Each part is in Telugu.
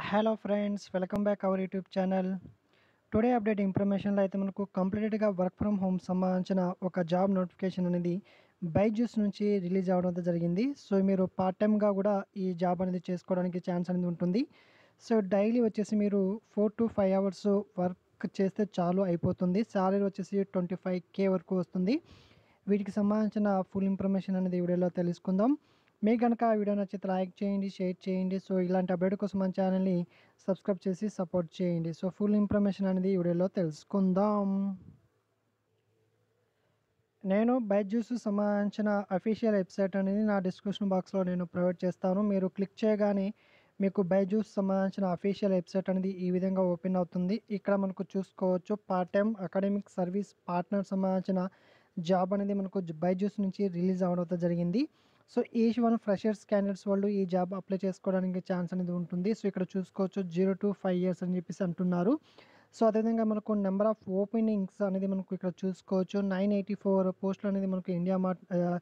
Hello friends welcome back our YouTube channel today update ఇన్ఫర్మేషన్లో అయితే మనకు కంప్లీట్గా వర్క్ ఫ్రమ్ హోమ్ సంబంధించిన ఒక జాబ్ నోటిఫికేషన్ అనేది బైజూస్ నుంచి రిలీజ్ అవ్వడం అయితే జరిగింది సో మీరు పార్ట్ టైమ్గా కూడా ఈ జాబ్ అనేది చేసుకోవడానికి ఛాన్స్ అనేది ఉంటుంది సో డైలీ వచ్చేసి మీరు four to five hours work చేస్తే చాలు అయిపోతుంది శాలరీ వచ్చేసి ట్వంటీ ఫైవ్ కే వరకు వస్తుంది వీటికి సంబంధించిన ఫుల్ ఇన్ఫర్మేషన్ అనేది ఈ వీడియోలో తెలుసుకుందాం మీకు కనుక ఆ వీడియో నచ్చితే లైక్ చేయండి షేర్ చేయండి సో ఇలాంటి అప్డేట్ కోసం మన ఛానల్ని సబ్స్క్రైబ్ చేసి సపోర్ట్ చేయండి సో ఫుల్ ఇన్ఫర్మేషన్ అనేది ఈ వీడియోలో తెలుసుకుందాం నేను బైజూస్ సంబంధించిన అఫీషియల్ వెబ్సైట్ అనేది నా డిస్క్రిప్షన్ బాక్స్లో నేను ప్రొవైడ్ చేస్తాను మీరు క్లిక్ చేయగానే మీకు బైజూస్ సంబంధించిన అఫీషియల్ వెబ్సైట్ అనేది ఈ విధంగా ఓపెన్ అవుతుంది ఇక్కడ మనకు చూసుకోవచ్చు part time academic service partner సంబంధించిన జాబ్ అనేది మనకు బైజూస్ నుంచి రిలీజ్ అవ్వడం జరిగింది so each one freshers candidates వాళ్ళు ఈ జాబ్ అప్లై చేసుకోవడానికి ఛాన్స్ అనేది ఉంటుంది సో ఇక్కడ చూసుకోవచ్చు జీరో టు ఫైవ్ ఇయర్స్ అని చెప్పేసి అంటున్నారు సో అదేవిధంగా మనకు నెంబర్ ఆఫ్ ఓపెనింగ్స్ అనేది మనకు ఇక్కడ చూసుకోవచ్చు నైన్ ఎయిటీ ఫోర్ పోస్టులు అనేది మనకు ఇండియా మార్ట్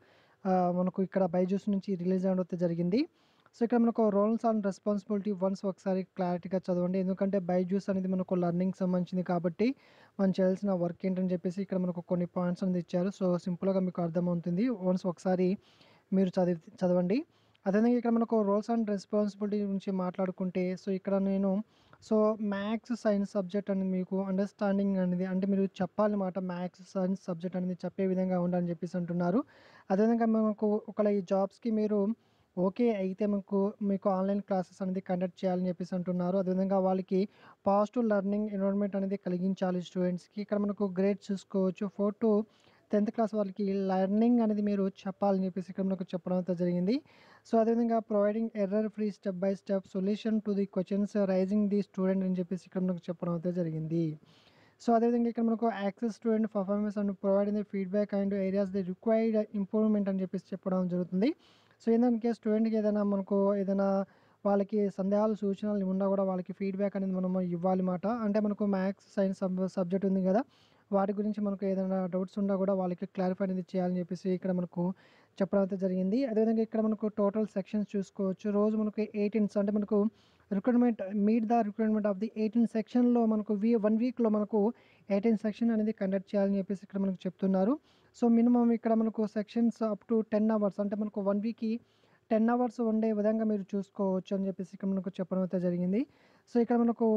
మనకు ఇక్కడ బైజూస్ నుంచి రిలీజ్ అవ్వడం జరిగింది సో ఇక్కడ మనకు రోల్స్ అండ్ రెస్పాన్సిబిలిటీ వన్స్ ఒకసారి క్లారిటీగా చదవండి ఎందుకంటే బైజూస్ అనేది మనకు లర్నింగ్ సంబంధించింది కాబట్టి మనం చేయాల్సిన వర్క్ ఏంటని చెప్పేసి ఇక్కడ మనకు కొన్ని పాయింట్స్ అనేది ఇచ్చారు సో సింపుల్గా మీకు అర్థమవుతుంది వన్స్ ఒకసారి మీరు చదివి చదవండి అదేవిధంగా ఇక్కడ మనకు రోల్స్ అండ్ రెస్పాన్సిబిలిటీ గురించి మాట్లాడుకుంటే సో ఇక్కడ నేను సో మ్యాథ్స్ సైన్స్ సబ్జెక్ట్ అనేది మీకు అండర్స్టాండింగ్ అనేది అంటే మీరు చెప్పాలన్నమాట మ్యాథ్స్ సైన్స్ సబ్జెక్ట్ అనేది చెప్పే విధంగా ఉండాలని చెప్పేసి అంటున్నారు అదేవిధంగా మనకు ఒకవేళ ఈ జాబ్స్కి మీరు ఓకే అయితే మనకు మీకు ఆన్లైన్ క్లాసెస్ అనేది కండక్ట్ చేయాలని చెప్పేసి అంటున్నారు అదేవిధంగా వాళ్ళకి పాజిటివ్ లెర్నింగ్ ఎన్విరాన్మెంట్ అనేది కలిగించాలి స్టూడెంట్స్కి ఇక్కడ మనకు గ్రేడ్ చూసుకోవచ్చు ఫోర్ టు టెన్త్ క్లాస్ వాళ్ళకి లెర్నింగ్ అనేది మీరు చెప్పాలని చెప్పేసి ఇక్కడ మనకు చెప్పడం అయితే జరిగింది సో అదేవిధంగా providing error free step by step solution to the questions raising the student అని చెప్పేసి ఇక్కడ మనకు చెప్పడం అయితే జరిగింది సో అదేవిధంగా ఇక్కడ మనకు access student performance and providing the feedback and areas the required improvement అని చెప్పేసి చెప్పడం జరుగుతుంది సో ఏంటంటే స్టూడెంట్కి ఏదైనా మనకు ఏదైనా వాళ్ళకి సందేహాలు సూచనలు ఉన్నా కూడా వాళ్ళకి ఫీడ్బ్యాక్ అనేది మనం ఇవ్వాలి మాట అంటే మనకు మ్యాథ్స్ సైన్స్ సబ్జెక్ట్ ఉంది కదా వాటి గురించి మనకు ఏదైనా డౌట్స్ ఉన్నా కూడా వాళ్ళకి క్లారిఫై అనేది చేయాలని చెప్పేసి ఇక్కడ మనకు చెప్పడం అయితే జరిగింది అదేవిధంగా ఇక్కడ మనకు టోటల్ సెక్షన్స్ చూసుకోవచ్చు రోజు మనకు ఎయిటీన్స్ అంటే మనకు recruitment meet the recruitment of the eighteen సెక్షన్లో మనకు వీ వన్ వీక్లో మనకు ఎయిటీన్ సెక్షన్ అనేది కండక్ట్ చేయాలని చెప్పేసి ఇక్కడ మనకు చెప్తున్నారు సో మినిమం ఇక్కడ మనకు sections up to ten hours అంటే మనకు వన్ వీక్కి టెన్ అవర్స్ ఉండే విధంగా మీరు చూసుకోవచ్చు అని చెప్పేసి ఇక్కడ మనకు చెప్పడం అయితే జరిగింది సో ఇక్కడ మనకు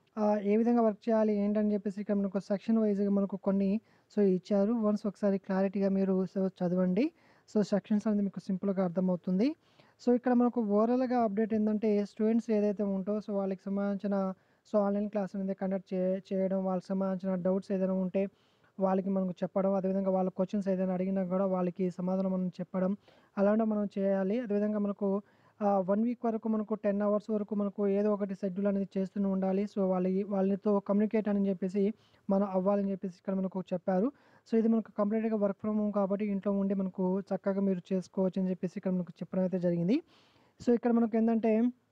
ఏ విధంగా వర్క్ చేయాలి ఏంటని చెప్పేసి ఇక్కడ మనకు సెక్షన్ వైజ్గా మనకు కొన్ని సో ఇచ్చారు వన్స్ ఒకసారి క్లారిటీగా మీరు సో చదవండి సో సెక్షన్స్ అనేది మీకు సింపుల్గా అర్థమవుతుంది సో ఇక్కడ మనకు ఓవరాల్గా అప్డేట్ ఏంటంటే స్టూడెంట్స్ ఏదైతే ఉంటో సో వాళ్ళకి సంబంధించిన సో ఆన్లైన్ క్లాస్ అనేది కండక్ట్ చే చేయడం వాళ్ళకి సంబంధించిన డౌట్స్ ఏదైనా ఉంటే వాళ్ళకి మనకు చెప్పడం అదేవిధంగా వాళ్ళ క్వశ్చన్స్ ఏదైనా అడిగినా కూడా వాళ్ళకి సమాధానం మనం చెప్పడం అలాంటి మనం చేయాలి అదేవిధంగా మనకు వన్ వీక్ వరకు మనకు టెన్ అవర్స్ వరకు మనకు ఏదో ఒకటి షెడ్యూల్ అనేది చేస్తూనే ఉండాలి సో వాళ్ళ వాళ్ళతో కమ్యూనికేట్ అని చెప్పేసి మనం అవ్వాలని చెప్పేసి ఇక్కడ మనకు చెప్పారు సో ఇది మనకు కంప్లీట్గా వర్క్ ఫ్రమ్ హోమ్ కాబట్టి ఇంట్లో ఉండి మనకు చక్కగా మీరు చేసుకోవచ్చు అని చెప్పేసి ఇక్కడ మనకు చెప్పడం అయితే జరిగింది సో ఇక్కడ మనకు ఏంటంటే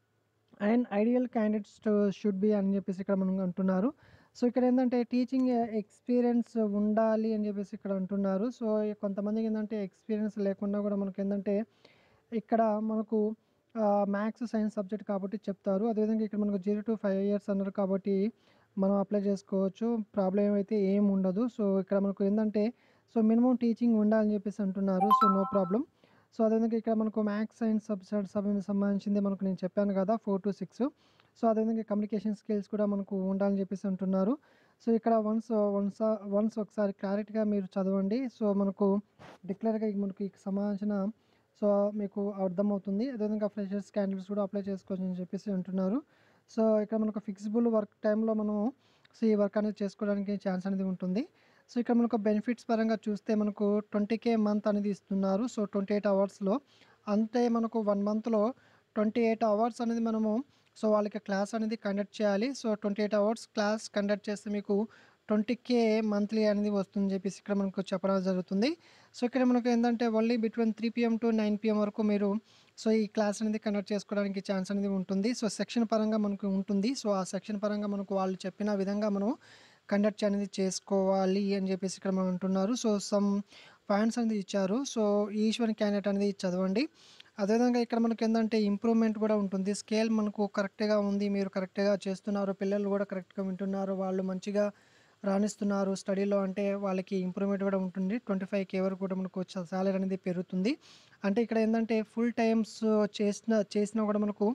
and ideal candidates should be అని చెప్పేసి ఇక్కడ మనం అంటున్నారు సో ఇక్కడ ఏంటంటే టీచింగ్ ఎక్స్పీరియన్స్ ఉండాలి అని చెప్పేసి ఇక్కడ అంటున్నారు సో కొంతమందికి ఏంటంటే ఎక్స్పీరియన్స్ లేకుండా కూడా మనకి ఏంటంటే ఇక్కడ మనకు మ్యాథ్స్ సైన్స్ సబ్జెక్ట్ కాబట్టి చెప్తారు అదేవిధంగా ఇక్కడ మనకు జీరో టు ఫైవ్ ఇయర్స్ అన్నారు కాబట్టి మనం అప్లై చేసుకోవచ్చు ప్రాబ్లం అయితే ఏం ఉండదు సో ఇక్కడ మనకు ఏంటంటే సో మినిమం టీచింగ్ ఉండాలని చెప్పేసి అంటున్నారు సో నో ప్రాబ్లం సో అదేవిధంగా ఇక్కడ మనకు మ్యాథ్స్ సైన్స్ సబ్జెక్ట్ సంబంధించింది మనకు నేను చెప్పాను కదా ఫోర్ టు సిక్స్ సో అదేవిధంగా కమ్యూనికేషన్ స్కిల్స్ కూడా మనకు ఉండాలని చెప్పేసి అంటున్నారు సో ఇక్కడ వన్స్ వన్స్ వన్స్ ఒకసారి క్లారిటీగా మీరు చదవండి సో మనకు డిక్లేర్గా మనకు సంబంధించిన సో మీకు అర్థమవుతుంది అదేవిధంగా ఫ్రెషర్స్ క్యాండిడేట్స్ కూడా అప్లై చేసుకోవచ్చు అని చెప్పేసి అంటున్నారు సో ఇక్కడ మనకు ఫిక్సిబుల్ వర్క్ టైంలో మనం సో ఈ వర్క్ అనేది చేసుకోవడానికి ఛాన్స్ అనేది ఉంటుంది సో ఇక్కడ మనకు బెనిఫిట్స్ పరంగా చూస్తే మనకు ట్వంటీ కే మంత్ అనేది ఇస్తున్నారు సో ట్వంటీ ఎయిట్ అవర్స్లో అంతే మనకు వన్ మంత్లో ట్వంటీ ఎయిట్ అవర్స్ అనేది మనము సో వాళ్ళకి క్లాస్ అనేది కండక్ట్ చేయాలి so twenty eight hours class conduct చేస్తే మీకు ట్వంటీ కే మంత్లీ అనేది వస్తుందని చెప్పేసి ఇక్కడ మనకు చెప్పడం జరుగుతుంది సో ఇక్కడ మనకు ఏంటంటే only between three PM to nine PM వరకు మీరు సో ఈ క్లాస్ అనేది కండక్ట్ చేసుకోవడానికి ఛాన్స్ అనేది ఉంటుంది సో సెక్షన్ పరంగా మనకు ఉంటుంది సో ఆ సెక్షన్ పరంగా మనకు వాళ్ళు చెప్పిన విధంగా మనం కండక్ట్ అనేది చేసుకోవాలి అని చెప్పేసి ఇక్కడ మనం అంటున్నారు సో సమ్ పాయింట్స్ అనేది ఇచ్చారు సో ఈశ్వర్ క్యాండిడేట్ అనేది చదవండి అదేవిధంగా ఇక్కడ మనకేందంటే ఇంప్రూవ్‌మెంట్ గూడా ఉంటుంది. స్కేల్ మనకు కరెక్ట్‌గా ఉంది. మీరు కరెక్ట్‌గా చేస్తున్నారు. పిల్లలు గూడా కరెక్ట్‌గా వింటున్నారు. వాళ్ళు మంచిగా రాణిస్తున్నారు స్టడీలో అంటే వాళ్ళకి ఇంప్రూవ్‌మెంట్ గూడా ఉంటుంది. 25,000 వరకు కూడా మనకు చ సాలరీ అనేది పెరుగుతుంది. అంటే ఇక్కడ ఏందంటే ఫుల్ టైమ్స్ చేసిన చేసినా గూడా మనకు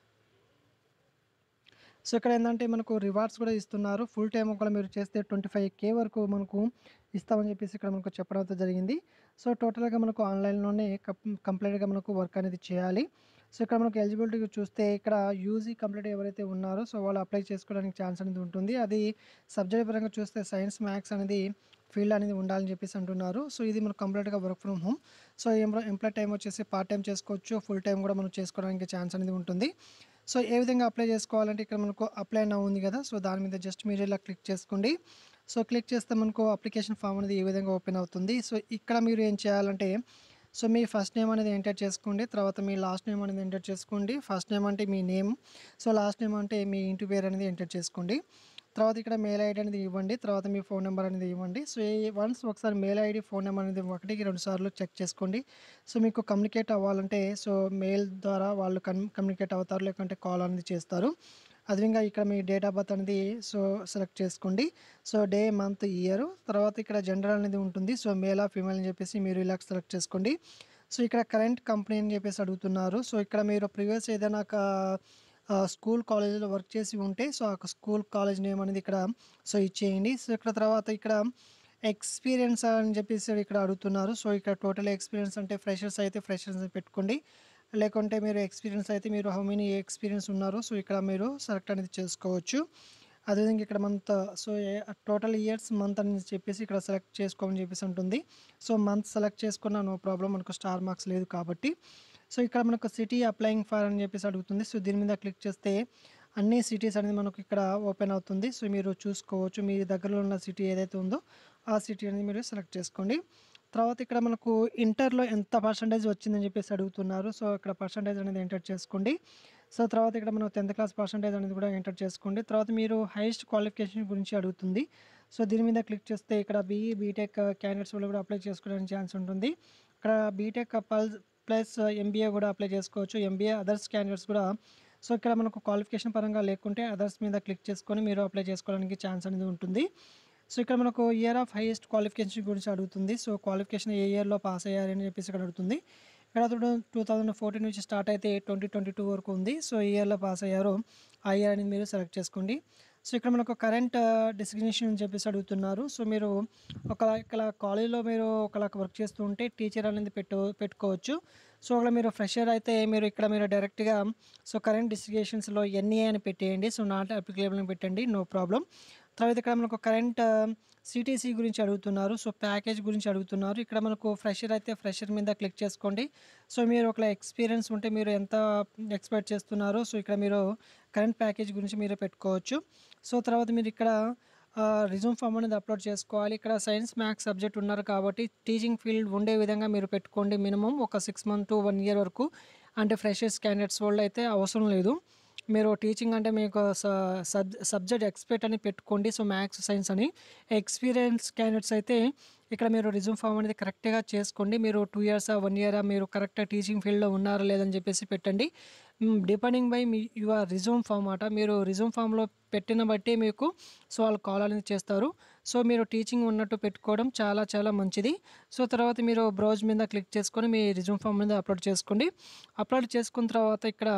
సో, ఇక్కడ ఏందంటే మనకు రివార్డ్స్ గూడా ఇస్తున్నారు. ఫుల్ టైమ్ ఒకవేళ మీరు చేస్తే 25,000 వరకు మనకు ఇస్తామని చెప్పేసి ఇక్కడ మనకు చెప్పడం అయితే జరిగింది. సో, టోటల్‌గా మనకు ఆన్‌లైన్‌లోనే కం కంప్లీట్‌గా మనకు వర్క్ అనేది చేయాలి. సో, ఇక్కడ మనకు ఎలిజిబిలిటీ చూస్తే ఇక్కడ యూజీ కంప్లీట్ ఎవరైతే ఉన్నారో సో, వాళ్ళు అప్లై చేసుకోవడానికి ఛాన్స్ అనేది ఉంటుంది. అది సబ్జెక్ట్ పరంగా చూస్తే సైన్స్, మ్యాథ్స్ అనేది ఫీల్డ్ అనేది ఉండాలని చెప్పేసి అంటున్నారు. సో, ఇది మనకు కంప్లీట్‌గా వర్క్ ఫ్రమ్ హోమ్. సో, ఎంప్లా ఎంప్లాయ్ టైమ్ వచ్చేసి పార్ట్ టైమ్ చేసుకోవచ్చు. ఫుల్ టైమ్ గూడా మనం చేసుకోవడానికి ఛాన్స్ అనేది ఉంటుంది. సో, ఏ విధంగా అప్లై చేసుకోవాలంటే ఇక్కడ మనకు అప్లై నౌ ఉంది గదా! సో, దాని మీద జస్ట్ మీరు ఇలా క్లిక్ చేసుకోండి. సో, క్లిక్ చేస్తే మనకు అప్లికేషన్ ఫార్మ్ అనేది ఈ విధంగా ఓపెన్ అవుతుంది. సో, ఇక్కడ మీరు ఏం చేయాలంటే సో, మీ ఫస్ట్ నేమ్ అనేది ఎంటర్ చేసుకోండి. తర్వాత మీ లాస్ట్ నేమ్ అనేది ఎంటర్ చేసుకోండి. ఫస్ట్ నేమ్ అంటే మీ నేమ్. సో, లాస్ట్ నేమ్ అంటే మీ ఇంటి పేరు అనేది ఎంటర్ చేసుకోండి. తర్వాత ఇక్కడ మెయిల్ ఐడీ అనేది ఇవ్వండి. తర్వాత మీ ఫోన్ నంబర్ అనేది ఇవ్వండి. సో, ఈ వన్స్ ఒకసారి మెయిల్ ఐడీ, ఫోన్ నంబర్ అనేది ఒకటికి రెండు సార్లు చెక్ చేసుకోండి. సో, మీకు కమ్యూనికేట్ అవ్వాలంటే సో, మెయిల్ ద్వారా వాళ్ళు కన్ కమ్యూనికేట్ అవుతారు. లేకుంటే కాల్ అనేది చేస్తారు. అదేవిధంగా ఇక్కడ మీ డేట్ ఆఫ్ బర్త్ అనేది సో, సెలెక్ట్ చేసుకోండి. సో, డే, మంత్, ఇయర్ తర్వాత ఇక్కడ జెండర్ అనేది ఉంటుంది. సో, మేలా, ఫీమేల్ అని చెప్పేసి మీరు ఇలా సెలెక్ట్ చేసుకోండి. సో, ఇక్కడ కరెంట్ కంపెనీ అని చెప్పేసి అడుగుతున్నారు. సో, ఇక్కడ మీరు ప్రీవియస్ ఏదైనా ఒక ఆహ్, స్కూల్, కాలేజ్‌లో వర్క్ చేసి ఉంటే సో, ఆ స్కూల్, కాలేజ్ నేమ్ అనేది ఇక్కడ సో, ఇచ్చేయండి. సో, ఇక్కడ తర్వాత ఇక్కడ ఎక్స్‌పీరియన్స్ అని చెప్పేసి ఇక్కడ అడుగుతున్నారు. సో, ఇక్కడ టోటల్ ఎక్స్‌పీరియన్స్ అంటే ఫ్రెషర్స్ అయితే ఫ్రెషర్స్ అని పెట్టుకోండి. లేకుంటే మీరు ఎక్స్‌పీరియన్స్ అయితే మీరు హౌ మెనీ ఎక్స్‌పీరియన్స్ ఉన్నారో సో, ఇక్కడ మీరు సెలెక్ట్ అనేది చేసుకోవచ్చు. అదేవిధంగా ఇక్కడ మంత్ సో, ఏ టోటల్ ఇయర్స్, మంత్ అని చెప్పేసి ఇక్కడ సెలెక్ట్ చేసుకోమని చెప్పేసి ఉంటుంది. సో, మంత్ సెలెక్ట్ చేసుకున్నా నో ప్రాబ్లమ్ మనకు స్టార్ మార్క్స్ లేదు కాబట్టి. సో, ఇక్కడ మనకు సిటీ అప్లయింగ్ ఫర్ అని చెప్పేసి అడుగుతుంది. సో, దీని మీద క్లిక్ చేస్తే అన్ని సిటీస్ అనేది మనకు ఇక్కడ ఓపెన్ అవుతుంది. సో, మీరు చూసుకోవచ్చు. మీ దగ్గరలో ఉన్న సిటీ ఏదైతే ఉందో ఆ సిటీ అనేది మీరు సెలెక్ట్ చేసుకోండి. తర్వాత ఇక్కడ మనకు ఇంటర్‌లో ఎంత పర్సెంటేజ్ వచ్చిందని చెప్పేసి అడుగుతున్నారు. సో, ఇక్కడ పర్సెంటేజ్ అనేది ఎంటర్ చేసుకోండి. సో, తర్వాత ఇక్కడ మనం 10థ్ క్లాస్ పర్సెంటేజ్ అనేది కూడా ఎంటర్ చేసుకోండి. తర్వాత మీరు హైయెస్ట్ క్వాలిఫికేషన్ గురించి అడుగుతుంది. సో, దీని మీద క్లిక్ చేస్తే ఇక్కడ బీఈ, బీటెక్ క్యాండిడేట్స్ వాళ్ళు కూడా అప్లై చేసుకోవడానికి ఛాన్స్ ఉంటుంది. ఇక్కడ బీటెక్ పల్స్ ప్లస్ ఎంబీఏ కూడా అప్లై చేసుకోవచ్చు. ఎంబీఏ అదర్స్ క్యాండిడేట్స్ కూడా సో, ఇక్కడ మనకు క్వాలిఫికేషన్ పరంగా లేకుంటే అదర్స్ మీద క్లిక్ చేసుకొని మీరు అప్లై చేసుకోవడానికి ఛాన్స్ అనేది ఉంటుంది. సో, ఇక్కడ మనకు ఇయర్ ఆఫ్ హైయెస్ట్ క్వాలిఫికేషన్ గురించి అడుగుతుంది. సో, క్వాలిఫికేషన్ ఏ ఇయర్‌లో పాస్ అయ్యారని చెప్పేసి ఇక్కడ అడుగుతుంది. ఇక్కడ చూడు 2014 నుంచి స్టార్ట్ అయితే 2022 వరకు ఉంది. సో, ఏ ఇయర్‌లో పాస్ అయ్యారో ఆ ఇయర్ అనేది మీరు సెలెక్ట్ చేసుకోండి. సో, ఇక్కడ మనకు కరెంట్ డెసిగ్నేషన్ అని చెప్పేసి అడుగుతున్నారు. సో, మీరు ఒక ఇక్కడ కాలేజ్‌లో మీరు ఒకలా వర్క్ చేస్తూ ఉంటే టీచర్ అనేది పెట్టు పెట్టుకోవచ్చు. సో, ఒకవేళ మీరు ఫ్రెషర్ అయితే మీరు ఇక్కడ మీరు డైరెక్ట్‌గా సో, కరెంట్ డెసిగ్నేషన్స్‌లో ఎన్‌ఏ అని పెట్టేయండి. సో, నాట్ అప్లికేబుల్ అని పెట్టండి. No problem. తర్వాత ఇక్కడ మనకు కరెంట్ సీటీసీ గురించి అడుగుతున్నారు. సో, ప్యాకేజ్ గురించి అడుగుతున్నారు. ఇక్కడ మనకు ఫ్రెషర్ అయితే ఫ్రెషర్ మీద క్లిక్ చేసుకోండి. సో, మీరు ఒకవేళ ఎక్స్‌పీరియన్స్ ఉంటే మీరు ఎంత ఎక్స్‌పెక్ట్ చేస్తున్నారో సో, ఇక్కడ మీరు కరెంట్ ప్యాకేజ్ గురించి మీరే పెట్టుకోవచ్చు. సో, తర్వాత మీరు ఇక్కడ ఆహ్, రెజ్యూమ్ ఫార్మ్ అనేది అప్లోడ్ చేసుకోవాలి. ఇక్కడ సైన్స్, మ్యాథ్స్ సబ్జెక్ట్ ఉన్నారు కాబట్టి టీచింగ్ ఫీల్డ్ ఉండే విధంగా మీరు పెట్టుకోండి. మినిమమ్ ఒక 6 మంత్ టు 1 ఇయర్ వరకు. అంటే ఫ్రెషర్స్ క్యాండిడేట్స్ వాళ్ళు అయితే అవసరం లేదు. మీరు టీచింగ్ అంటే మీకు స సబ్ సబ్జెక్ట్ ఎక్స్‌పర్ట్ అని పెట్టుకోండి. సో, మ్యాథ్స్, సైన్స్ అని. ఎక్స్‌పీరియన్స్ క్యాండిడేట్స్ అయితే ఇక్కడ మీరు రెజ్యూమ్ ఫార్మ్ అనేది కరెక్ట్‌గా చేసుకోండి. మీరు 2 ఇయర్సా, 1 ఇయరా మీరు కరెక్ట్‌గా టీచింగ్ ఫీల్డ్‌లో ఉన్నారా లేదని చెప్పేసి పెట్టండి. హ్మ్. డిపెండింగ్ బై మీ యువర్ రెజ్యూమ్ ఫార్మ్ మాట. మీరు రెజ్యూమ్ ఫార్మ్‌లో పెట్టిన బట్టి మీకు సో, వాళ్ళు కాల్ అనేది చేస్తారు. సో, మీరు టీచింగ్ ఉన్నట్టు పెట్టుకోవడం చాలా చాలా మంచిది. సో, తర్వాత మీరు బ్రౌజ్ మీద క్లిక్ చేసుకొని మీ రెజ్యూమ్ ఫార్మ్ అనేది అప్లోడ్ చేసుకోండి. అప్లోడ్ చేసుకున్న తర్వాత ఇక్కడ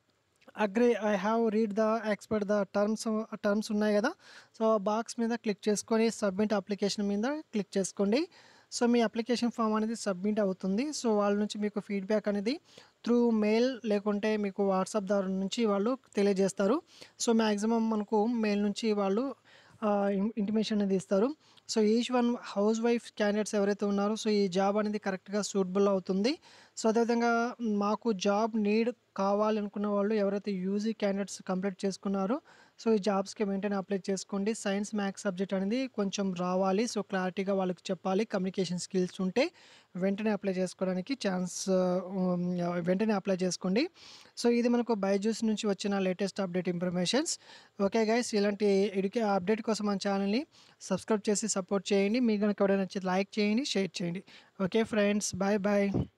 agree I have read the expert the terms terms ఉన్నాయి గదా! సో, బాక్స్ మీద క్లిక్ చేసుకొని సబ్మిట్ అప్లికేషన్ మీద క్లిక్ చేసుకోండి. సో, మీ అప్లికేషన్ ఫార్మ్ అనేది సబ్మిట్ అవుతుంది. సో, వాళ్ళ నుంచి మీకు ఫీడ్‌బ్యాక్ అనేది త్రూ మెయిల్ లేకుంటే మీకు వాట్సాప్ ద్వారా నుంచి వాళ్ళు తెలియజేస్తారు. సో, మాక్సిమం మనకు మెయిల్ నుంచి వాళ్ళు ఆహ్, ఇన్ ఇంటిమేషన్ అనేది ఇస్తారు. So, each one housewife candidates ఎవరైతే ఉన్నారో సో, ఈ జాబ్ అనేది కరెక్ట్‌గా సూటబుల్ అవుతుంది. సో, అదేవిధంగా మాకు జాబ్ నీడ్ కావాలి అనుకున్న వాళ్ళు ఎవరైతే యూజీ క్యాండిడేట్స్ కంప్లీట్ చేసుకున్నారో సో, ఈ జాబ్స్‌కి వెంటనే అప్లై చేసుకోండి. సైన్స్, మ్యాథ్స్ సబ్జెక్ట్ అనేది కొంచెం రావాలి. సో, క్లారిటీగా వాళ్ళకి చెప్పాలి. కమ్యూనికేషన్ స్కిల్స్ ఉంటే వెంటనే అప్లై చేసుకోవడానికి ఛాన్స్ హ్మ్. వెంటనే అప్లై చేసుకోండి. సో, ఇది మనకు బైజూస్ నుంచి వచ్చిన latest update informations. Okay guys ఇలాంటి ఎడ్యుకే అప్డేట్ కోసం మన ఛానల్‌ని సబ్స్క్రైబ్ చేసి సపోర్ట్ చేయండి. మీకు గనుక వీడియో నచ్చితే లైక్ చేయండి, షేర్ చేయండి. Okay friends. Bye bye.